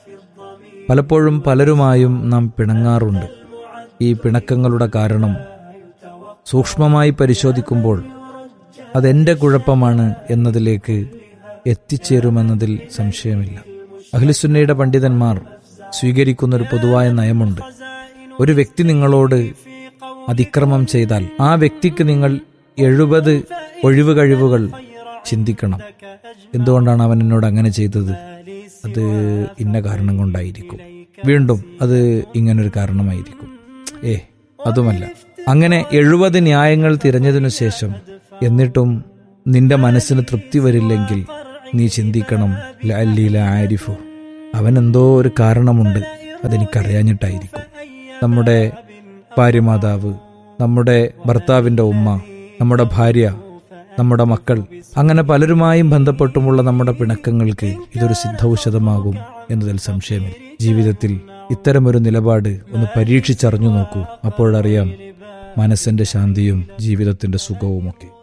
പലപ്പോഴും പലരുമായും നാം പിണങ്ങാറുണ്ട് ഈ പിണക്കങ്ങളുടെ കാരണം സൂക്ഷ്മമായി പരിശോധിക്കുമ്പോൾ അതെന്റെ കുഴപ്പമാണ് എന്നതിലേക്ക് എത്തിച്ചേരുമെന്നതിൽ സംശയമില്ല അഖിലുസുന്നയുടെ പണ്ഡിതന്മാർ സ്വീകരിക്കുന്ന ഒരു പൊതുവായ നയമുണ്ട് ഒരു വ്യക്തി നിങ്ങളോട് അതിക്രമം ചെയ്താൽ ആ വ്യക്തിക്ക് നിങ്ങൾ എഴുപത് ഒഴിവ് കഴിവുകൾ ചിന്തിക്കണം എന്തുകൊണ്ടാണ് അവൻ എന്നോട് അങ്ങനെ ചെയ്തത് അത് ഇന്ന കാരണം കൊണ്ടായിരിക്കും വീണ്ടും അത് ഇങ്ങനൊരു കാരണമായിരിക്കും ഏ അതുമല്ല അങ്ങനെ എഴുപത് ന്യായങ്ങൾ തിരഞ്ഞതിനു ശേഷം എന്നിട്ടും നിന്റെ മനസ്സിന് തൃപ്തി വരില്ലെങ്കിൽ നീ ചിന്തിക്കണം ലല്ലീല ആരിഫു അവനെന്തോ ഒരു കാരണമുണ്ട് അതെനിക്കറിയാഞ്ഞിട്ടായിരിക്കും നമ്മുടെ ഭാര്യമാതാവ് നമ്മുടെ ഭർത്താവിൻ്റെ ഉമ്മ നമ്മുടെ ഭാര്യ നമ്മുടെ മക്കൾ അങ്ങനെ പലരുമായും ബന്ധപ്പെട്ടുമുള്ള നമ്മുടെ പിണക്കങ്ങൾക്ക് ഇതൊരു സിദ്ധൌഷധമാകും എന്നതിൽ സംശയമില്ല ജീവിതത്തിൽ ഇത്തരമൊരു നിലപാട് ഒന്ന് പരീക്ഷിച്ചറിഞ്ഞു നോക്കൂ അപ്പോഴറിയാം മനസ്സിന്റെ ശാന്തിയും ജീവിതത്തിന്റെ സുഖവുമൊക്കെ